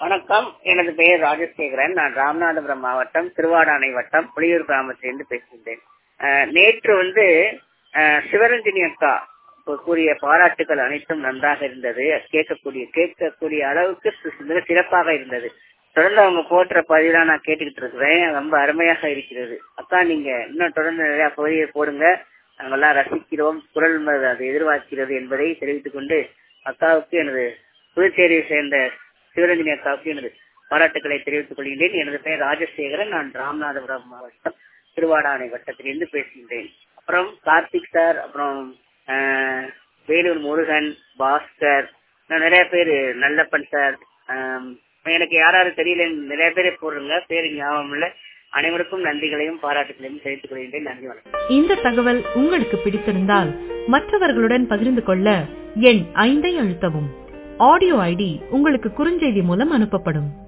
வணக்கம் எனது பெயர் ராஜசேகரன் நான் ராமநாதபுரம் மாவட்டம் திருவாடானை வட்டம் புளியூர் கிராமத்திலிருந்து பேசுகின்றேன் அஹ், நேற்று வந்து அஹ், சிவரஞ்சனி அக்கா கூ- கூறிய பாராட்டுகள் அனைத்தும் நன்றாக இருந்தது கேட்கக்கூடிய கேட்கக்கூடிய அளவுக்கு சி- மிக சிறப்பாக இருந்தது தொடர்ந்து அவங்க போற்ற பதிலாம் நான் கேட்டுக்கிட்டு இருக்கிறேன் ரொம்ப அருமையாக இருக்கிறது அக்கா நீங்க இன்னும் தொடர்ந்து நிறைய பதிவை போடுங்க நாங்கெல்லாம் ரசிக்கிறோம் குரல் ம- அது எதிர்பார்க்கிறது என்பதை தெரிவித்துக் கொண்டு அக்காவுக்கு எனது புதுச்சேரியை சேர்ந்த சிவரஞ்சனி அக்காவுக்கு எனது பாராட்டுக்களை தெரிவித்துக் கொள்கின்றேன் எனது பெயர் ராஜசேகரன் நான் ராமநாதபுரம் மாவட்டம் திருவாடானை வட்டத்திலிருந்து பேசுகின்றேன் அப்புறம் கார்த்திக் சார் அப்புறம் ஆஹ், வேலூர் முருகன் பாஸ்கர் இன்னும் நிறைய பேர் நல்லப்பன் சார் ஆம், எனக்கு யாராவது தெரியல நிறைய பேரை போடுங்க பேரு ஞாபகம் இல்ல அனைவருக்கும் நன்றிகளையும் பாராட்டுகளையும் தெரிவித்துக் கொள்கின்றேன் நன்றி வணக்கம் இந்த தகவல் உங்களுக்கு பிடித்திருந்தால் மற்றவர்களுடன் பகிர்ந்து கொள்ள எண் ஐந்தை அழுத்தவும் ஆடியோ ஐடி உங்களுக்கு குறுஞ்செய்தி மூலம் அனுப்பப்படும்